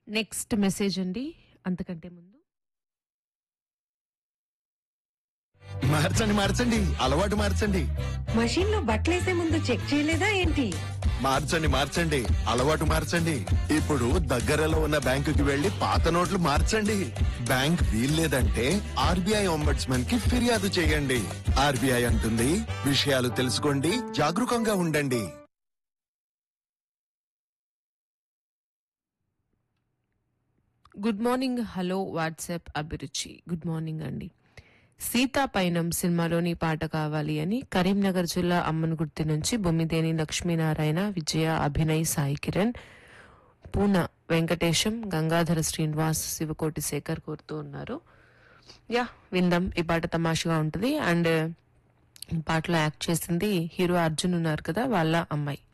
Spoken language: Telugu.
నెక్స్ట్ మెసేజ్ అండి అంతకంటే ముందు మార్చండి మార్చండి అలవాటు మార్చండి మషీన్ లో బట్టలేసే ముందు చెక్ చేయలేదా ఏంటి మార్చండి మార్చండి అలవాటు మార్చండి ఇప్పుడు దగ్గరలో ఉన్న బ్యాంకుకి వెళ్లి పాత నోట్లు మార్చండి బ్యాంక్ వీల్లేదంటే ఆర్బీఐ ఒంబడ్స్మన్ కి ఫిర్యాదు చేయండి ఆర్బీఐ అంటుంది విషయాలు తెలుసుకోండి జాగరూకంగా ఉండండి గుడ్ మార్నింగ్ హలో వాట్సాప్ అభిరుచి గుడ్ మార్నింగ్ అండి సీతా పైనం సినిమాలోని పాట కావాలి అని కరీంనగర్ జిల్లా అమ్మన్గుర్తి నుంచి బొమ్మిదేని లక్ష్మీనారాయణ విజయ అభినయ్ సాయి కిరణ్ పూన వెంకటేశం గంగాధర శ్రీనివాస్ శివకోటి శేఖర్ కోరుతూ ఉన్నారు యా విందాం ఈ పాట తమాషగా ఉంటుంది అండ్ ఈ పాటలో యాక్ట్ చేసింది హీరో అర్జున్ ఉన్నారు కదా వాళ్ళ అమ్మాయి